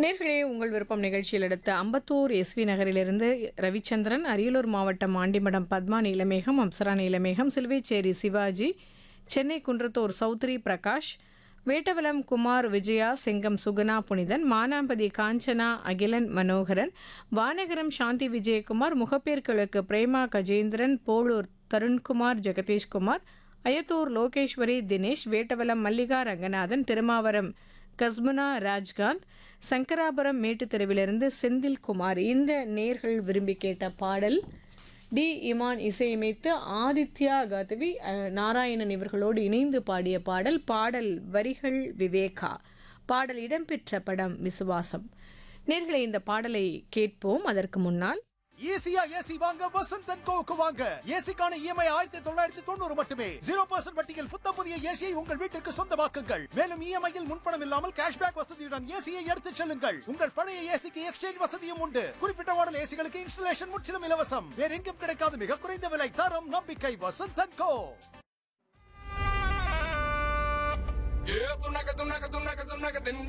நேர்களே உங்கள் விருப்பம் நிகழ்ச்சியில் அடுத்த அம்பத்தூர் எஸ்வி நகரிலிருந்து ரவிச்சந்திரன் அரியலூர் மாவட்டம் ஆண்டிமடம் பத்மா நீலமேகம் அப்சரா நீலமேகம் சிலுவைச்சேரி சிவாஜி சென்னை குன்றத்தூர் சௌத்ரி பிரகாஷ் வேட்டவலம் குமார் விஜயா செங்கம் சுகுணா புனிதன் மானாம்பதி காஞ்சனா அகிலன் மனோகரன் வானகரம் சாந்தி விஜயகுமார் முகப்பேர் கிழக்கு பிரேமா கஜேந்திரன் போளூர் தருண்குமார் ஜெகதீஷ்குமார் அயத்தூர் லோகேஸ்வரி தினேஷ் வேட்டவலம் மல்லிகா ரங்கநாதன் திருமாவரம் கஸ்முனா ராஜ்காந்த் சங்கராபுரம் மேட்டுத் தெருவிலிருந்து செந்தில் குமார் இந்த நேர்கள் விரும்பி கேட்ட பாடல் டி இமான் இசையமைத்து ஆதித்யா காதவி அஹ், நாராயணன் இவர்களோடு இணைந்து பாடிய பாடல் பாடல் வரிகள் விவேகா பாடல் இடம்பெற்ற படம் விசுவாசம் நேர்களை இந்த பாடலை கேட்போம் அதற்கு முன்னால் ஈஸியா ஏசி வாங்க வசந்த் அண்ட் கோவுக்கு வாங்க ஏசிக்கான இஎம்ஐ ஆயிரத்தி தொள்ளாயிரத்தி தொண்ணூறு மட்டுமே ஜீரோ பர்சன்ட் வட்டியில் புத்த புதிய ஏசியை உங்கள் வீட்டிற்கு சொந்தமாக்குங்கள் மேலும் இஎம்ஐயில் முன்பணம் இல்லாமல் கேஷ்பேக் வசதியுடன் ஏசியை எடுத்துச் செல்லுங்கள் உங்கள் பழைய ஏசிக்கு எக்ஸ்சேஞ்ச் வசதியும் உண்டு குறிப்பிட்ட மாடல் ஏசிகளுக்கு இன்ஸ்டலேஷன் முற்றிலும் இலவசம் வேற எங்கும் கிடைக்காத மிக குறைந்த விலை தரம் நம்பிக்கை Vasanth and co Yeah, tunaka tunaka tunaka tunaka tin